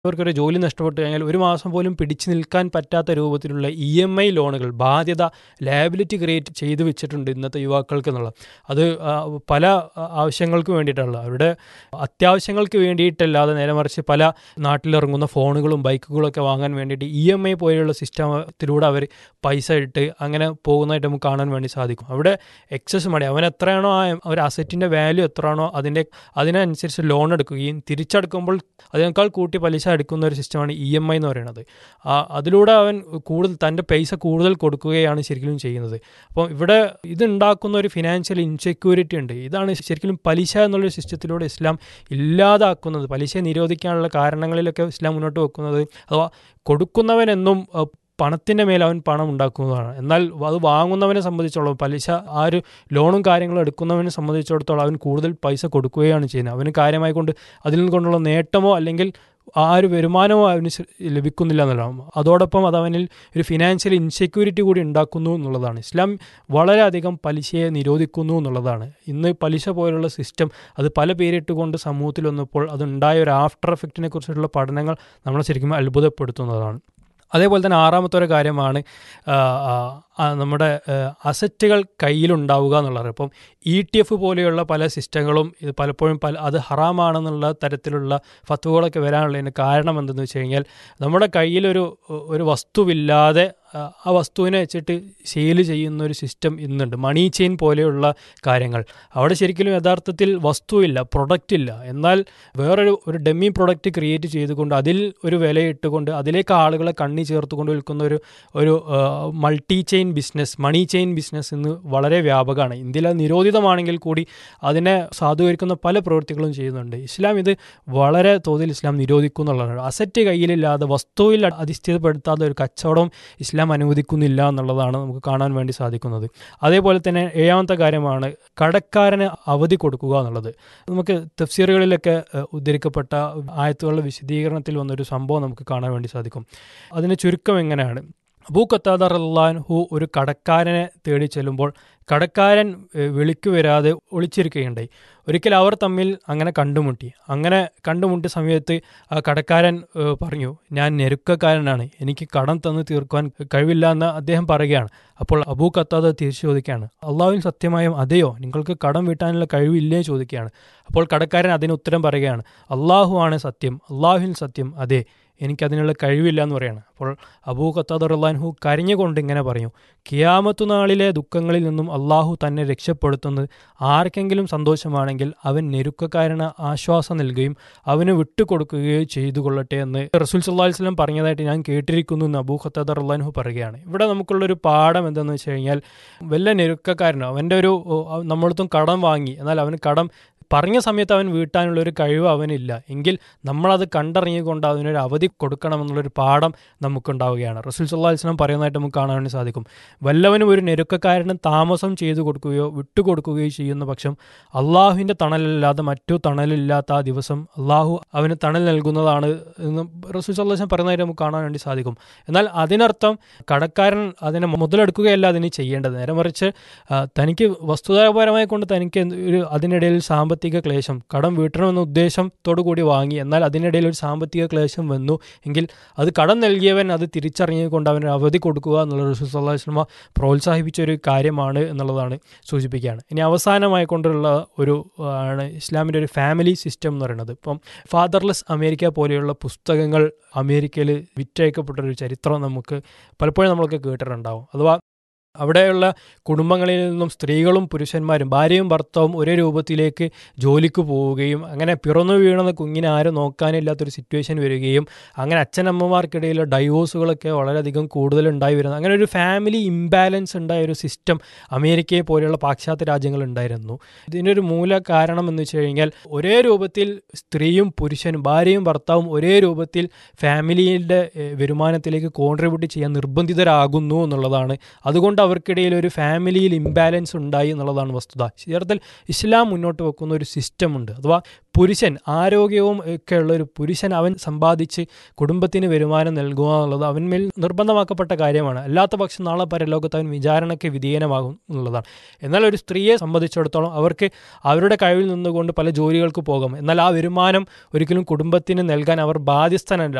ഇവർക്കൊരു ജോലി നഷ്ടപ്പെട്ട് കഴിഞ്ഞാൽ ഒരു മാസം പോലും പിടിച്ചു നിൽക്കാൻ പറ്റാത്ത രൂപത്തിലുള്ള ഇ എം ഐ ലോണുകൾ ബാധ്യത ലാബിലിറ്റി ക്രിയേറ്റ് ചെയ്തു വെച്ചിട്ടുണ്ട് ഇന്നത്തെ യുവാക്കൾക്ക് എന്നുള്ളത് അത് ആ, പല ആ, ആവശ്യങ്ങൾക്ക് വേണ്ടിയിട്ടുള്ള അവരുടെ അത്യാവശ്യങ്ങൾക്ക് വേണ്ടിയിട്ടല്ലാതെ നേരെ മറിച്ച് പല നാട്ടിലിറങ്ങുന്ന ഫോണുകളും ബൈക്കുകളൊക്കെ വാങ്ങാൻ വേണ്ടിയിട്ട് ഇ എം ഐ പോലെയുള്ള സിസ്റ്റത്തിലൂടെ അവർ പൈസ ഇട്ട് അങ്ങനെ പോകുന്നതായിട്ട് നമുക്ക് കാണാൻ വേണ്ടി സാധിക്കും അവിടെ എക്സസ് മണി അവൻ എത്രയാണോ ആ ഒരു അസറ്റിൻ്റെ വാല്യൂ എത്രയാണോ അതിൻ്റെ അതിനനുസരിച്ച് ലോൺ എടുക്കുകയും തിരിച്ചടക്കുമ്പോൾ അതിനേക്കാൾ കൂട്ടി പലിശ എടുക്കുന്ന ഒരു സിസ്റ്റമാണ് ഇ എം ഐ എന്ന് പറയുന്നത് ആ, അതിലൂടെ അവൻ കൂടുതൽ തൻ്റെ പൈസ കൂടുതൽ കൊടുക്കുകയാണ് ശരിക്കും ചെയ്യുന്നത് അപ്പോൾ ഇവിടെ ഇതുണ്ടാക്കുന്ന ഒരു ഫിനാൻഷ്യൽ ഇൻസെക്യൂരിറ്റി ഉണ്ട് ഇതാണ് ശരിക്കും പലിശ എന്നുള്ളൊരു സിസ്റ്റത്തിലൂടെ ഇസ്ലാം ഇല്ലാതാക്കുന്നത് പലിശ നിരോധിക്കാനുള്ള കാരണങ്ങളിലൊക്കെ ഇസ്ലാം മുന്നോട്ട് വെക്കുന്നത് അഥവാ കൊടുക്കുന്നവനെന്നും അഹ്, പണത്തിൻ്റെ മേൽ അവൻ പണം ഉണ്ടാക്കുന്നതാണ് എന്നാൽ അത് വാങ്ങുന്നവനെ സംബന്ധിച്ചോളം പലിശ ആ ഒരു ലോണും കാര്യങ്ങളും എടുക്കുന്നവനെ സംബന്ധിച്ചിടത്തോളം അവൻ കൂടുതൽ പൈസ കൊടുക്കുകയാണ് ചെയ്യുന്നത് അവന് കാര്യമായി കൊണ്ട് അതിൽ നിന്നുകൊണ്ടുള്ള നേട്ടമോ അല്ലെങ്കിൽ ആ ഒരു വരുമാനമോ അവന് ശ- ലഭിക്കുന്നില്ല എന്നുള്ളതാണ് അതോടൊപ്പം അത് അവനിൽ ഒരു ഫിനാൻഷ്യൽ ഇൻസെക്യൂരിറ്റി കൂടി ഉണ്ടാക്കുന്നു എന്നുള്ളതാണ് ഇസ്ലാം വളരെയധികം പലിശയെ നിരോധിക്കുന്നു എന്നുള്ളതാണ് ഇന്ന് പലിശ പോലുള്ള സിസ്റ്റം അത് പല പേരിട്ടുകൊണ്ട് സമൂഹത്തിൽ വന്നപ്പോൾ അതുണ്ടായ ഒരു ആഫ്റ്റർ എഫക്റ്റിനെ കുറിച്ചുള്ള പഠനങ്ങൾ നമ്മളെ ശരിക്കും അത്ഭുതപ്പെടുത്തുന്നതാണ് അതേപോലെ തന്നെ ആറാമത്തെ ഒരു കാര്യമാണ് ആ, ആ, ആ, നമ്മുടെ ആ, അസറ്റുകൾ കയ്യിലുണ്ടാവുക എന്നുള്ളത് ഇപ്പം ഇ ടി എഫ് പോലെയുള്ള പല സിസ്റ്റങ്ങളും ഇത് പലപ്പോഴും പല അത് ഹറാമാണെന്നുള്ള തരത്തിലുള്ള ഫത്തുവകളൊക്കെ വരാനുള്ളതിന് കാരണം എന്തെന്ന് വെച്ച് കഴിഞ്ഞാൽ നമ്മുടെ കയ്യിലൊരു ഒരു വസ്തുവില്ലാതെ ആ, ആ വസ്തുവിനെ വെച്ചിട്ട് സെയിൽ ചെയ്യുന്ന ഒരു സിസ്റ്റം ഇന്നുണ്ട് മണി ചെയിൻ പോലെയുള്ള കാര്യങ്ങൾ അവിടെ ശരിക്കും യഥാർത്ഥത്തിൽ വസ്തുവില്ല പ്രൊഡക്റ്റ് ഇല്ല എന്നാൽ വേറൊരു ഒരു ഡെമ്മി പ്രൊഡക്റ്റ് ക്രിയേറ്റ് ചെയ്തുകൊണ്ട് അതിൽ ഒരു വിലയിട്ടുകൊണ്ട് അതിലേക്ക് ആളുകളെ കണ്ണി ചേർത്തുകൊണ്ട് വിൽക്കുന്ന ഒരു ഒരു multi chain business money chain business ഇന്ന് വളരെ വ്യാപകമാണ് ഇന്ത്യയിൽ അത് നിരോധിതമാണെങ്കിൽ കൂടി അതിനെ സാധൂകരിക്കുന്ന പല പ്രവൃത്തികളും ചെയ്യുന്നുണ്ട് ഇസ്ലാം ഇത് വളരെ തോതിൽ ഇസ്ലാം നിരോധിക്കും എന്നുള്ളതാണ് അസറ്റ് കയ്യിലില്ലാതെ വസ്തുവിൽ അധിഷ്ഠിതപ്പെടുത്താതെ ഒരു കച്ചവടം ഇസ്ലാം അനുവദിക്കുന്നില്ല എന്നുള്ളതാണ് നമുക്ക് കാണാൻ വേണ്ടി സാധിക്കുന്നത് അതേപോലെ തന്നെ ഏഴാമത്തെ കാര്യമാണ് കടക്കാരന് അവധി കൊടുക്കുക എന്നുള്ളത് നമുക്ക് തഫ്സീറുകളിലൊക്കെ ഏഹ്, ഉദ്ധരിക്കപ്പെട്ട ആയത്തുകളുടെ വിശദീകരണത്തിൽ വന്നൊരു സംഭവം നമുക്ക് കാണാൻ വേണ്ടി സാധിക്കും അതിന് ചുരുക്കം എങ്ങനെയാണ് അബൂ ഖത്താദർ അള്ളാൻഹു ഒരു കടക്കാരനെ തേടി ചെല്ലുമ്പോൾ കടക്കാരൻ ഏഹ്, വിളിക്കു വരാതെ ഒളിച്ചിരിക്കുകയുണ്ടായി ഒരിക്കൽ അവർ തമ്മിൽ അങ്ങനെ കണ്ടുമുട്ടി അങ്ങനെ കണ്ടുമുട്ടിയ സമയത്ത് ആ കടക്കാരൻ ഏഹ്, പറഞ്ഞു ഞാൻ ഞെരുക്കക്കാരനാണ് എനിക്ക് കടം തന്ന് തീർക്കുവാൻ കഴിവില്ല എന്ന് അദ്ദേഹം പറയുകയാണ് അപ്പോൾ അബൂ ഖത്താദ് തിരിച്ചു ചോദിക്കുകയാണ് അള്ളാഹുവിൻ സത്യമായും അതെയോ നിങ്ങൾക്ക് കടം വീട്ടാനുള്ള കഴിവില്ലേ ചോദിക്കുകയാണ് അപ്പോൾ കടക്കാരൻ അതിന് ഉത്തരം പറയുകയാണ് അള്ളാഹു ആണ് സത്യം അള്ളാഹുവിൻ സത്യം അതെ എനിക്കതിനുള്ള കഴിവില്ല എന്ന് പറയാണ് അപ്പോൾ അബൂ ഖത്താദ് റഹ്ലാൻഹു കരഞ്ഞുകൊണ്ട് ഇങ്ങനെ പറയും കിയാമത്തു നാളിലെ ദുഃഖങ്ങളിൽ നിന്നും അള്ളാഹു തന്നെ രക്ഷപ്പെടുത്തുന്നത് ആർക്കെങ്കിലും സന്തോഷമാണെങ്കിൽ അവൻ ഞെരുക്കക്കാരന് ആശ്വാസം നൽകുകയും അവന് വിട്ടുകൊടുക്കുകയോ ചെയ്തു കൊള്ളട്ടെ എന്ന് റസൂൽ സല്ലാ വസ്ലം പറഞ്ഞതായിട്ട് ഞാൻ കേട്ടിരിക്കുന്നു എന്ന് അബൂ ഖത്താദ് റഹ്ലാൻഹു പറയുകയാണ് ഇവിടെ നമുക്കുള്ളൊരു പാഠം എന്തെന്ന് വെച്ച് കഴിഞ്ഞാൽ വല്ല ഞെരുക്കക്കാരനോ അവൻ്റെ ഒരു ഓ, അവ- നമ്മളടുത്തും കടം വാങ്ങി എന്നാൽ അവന് കടം പറഞ്ഞ സമയത്ത് അവൻ വീട്ടാനുള്ള ഒരു കഴിവ് അവനില്ല എങ്കിൽ നമ്മളത് കണ്ടറിഞ്ഞുകൊണ്ട് അതിനൊരു അവധി കൊടുക്കണമെന്നുള്ളൊരു പാഠം നമുക്കുണ്ടാവുകയാണ് റസൂൽ സല്ലാ വസ്ലം പറയുന്നതായിട്ട് നമുക്ക് കാണാൻ വേണ്ടി സാധിക്കും വല്ലവനും ഒരു ഞെരുക്കക്കാരന് താമസം ചെയ്തു കൊടുക്കുകയോ വിട്ടുകൊടുക്കുകയോ ചെയ്യുന്ന പക്ഷം അള്ളാഹുവിൻ്റെ തണലല്ലാതെ മറ്റു തണലില്ലാത്ത ആ ദിവസം അള്ളാഹു അവന് തണൽ നൽകുന്നതാണ് എന്ന് റസൂൽ സല്ലാ വസ്ലം പറയുന്നതായിട്ട് നമുക്ക് കാണാൻ വേണ്ടി സാധിക്കും എന്നാൽ അതിനർത്ഥം കടക്കാരൻ അതിനെ മുതലെടുക്കുകയല്ല അതിന് ചെയ്യേണ്ടത് നേരെ മറിച്ച് ആ, തനിക്ക് വസ്തുതാപരമായി കൊണ്ട് തനിക്ക് എന്ത് ഒരു അതിനിടയിൽ സാമ്പത്തിക ക്ലേശം കടം വീട്ടണമെന്ന ഉദ്ദേശത്തോടു കൂടി വാങ്ങി എന്നാൽ അതിനിടയിൽ ഒരു സാമ്പത്തിക ക്ലേശം വന്നു എങ്കിൽ അത് കടം നൽകിയവൻ അത് തിരിച്ചറിഞ്ഞുകൊണ്ട് അവന് അവധി കൊടുക്കുക എന്നുള്ള റസൂസ്ലാസ്ലമ പ്രോത്സാഹിപ്പിച്ച ഒരു കാര്യമാണ് എന്നുള്ളതാണ് സൂചിപ്പിക്കുകയാണ് ഇനി അവസാനമായി കൊണ്ടുള്ള ഒരു ആ, ആണ് ഇസ്ലാമിൻ്റെ ഒരു ഫാമിലി സിസ്റ്റം എന്ന് പറയുന്നത് ഇപ്പം ഫാദർലെസ് അമേരിക്ക പോലെയുള്ള പുസ്തകങ്ങൾ അമേരിക്കയിൽ വിറ്റയക്കപ്പെട്ട ഒരു ചരിത്രം നമുക്ക് പലപ്പോഴും നമ്മളൊക്കെ കേട്ടിട്ടുണ്ടാവും അഥവാ അവിടെയുള്ള കുടുംബങ്ങളിൽ നിന്നും സ്ത്രീകളും പുരുഷന്മാരും ഭാര്യയും ഭർത്താവും ഒരേ രൂപത്തിലേക്ക് ജോലിക്ക് പോവുകയും അങ്ങനെ പിറന്നു വീണുന്ന കുഞ്ഞിനെ ആരും നോക്കാനില്ലാത്തൊരു സിറ്റുവേഷൻ വരികയും അങ്ങനെ അച്ഛനമ്മമാർക്കിടയിൽ ഡൈവോഴ്സുകളൊക്കെ വളരെയധികം കൂടുതൽ ഉണ്ടായി വരുന്നത് അങ്ങനെ ഒരു ഫാമിലി ഇംബാലൻസ് ഉണ്ടായ ഒരു സിസ്റ്റം അമേരിക്കയെ പോലെയുള്ള പാശ്ചാത്യ രാജ്യങ്ങൾ ഉണ്ടായിരുന്നു ഇതിനൊരു മൂല കാരണം എന്ന് വെച്ച് കഴിഞ്ഞാൽ ഒരേ രൂപത്തിൽ സ്ത്രീയും പുരുഷനും ഭാര്യയും ഭർത്താവും ഒരേ രൂപത്തിൽ ഫാമിലിയുടെ ഏഹ്, വരുമാനത്തിലേക്ക് കോൺട്രിബ്യൂട്ട് ചെയ്യാൻ നിർബന്ധിതരാകുന്നു എന്നുള്ളതാണ് അതുകൊണ്ട് അതുകൊണ്ട് അവർക്കിടയിൽ ഒരു ഫാമിലിയിൽ ഇംബാലൻസ് ഉണ്ടായി എന്നുള്ളതാണ് വസ്തുത യഥാർത്ഥത്തിൽ ഇസ്ലാം മുന്നോട്ട് വെക്കുന്ന ഒരു സിസ്റ്റമുണ്ട് അഥവാ പുരുഷൻ ആരോഗ്യവും ഒക്കെ ഉള്ള ഒരു പുരുഷൻ അവൻ സമ്പാദിച്ച് കുടുംബത്തിന് വരുമാനം നൽകുക എന്നുള്ളത് അവന്മേൽ നിർബന്ധമാക്കപ്പെട്ട കാര്യമാണ് അല്ലാത്ത പക്ഷം നാളെ പരലോകത്ത് അവൻ വിചാരണയ്ക്ക് വിധേയനമാകും എന്നുള്ളതാണ് എന്നാൽ ഒരു സ്ത്രീയെ സംബന്ധിച്ചിടത്തോളം അവർക്ക് അവരുടെ കഴിവിൽ നിന്നുകൊണ്ട് പല ജോലികൾക്ക് പോകാം എന്നാൽ ആ വരുമാനം ഒരിക്കലും കുടുംബത്തിന് നൽകാൻ അവർ ബാധ്യസ്ഥനല്ല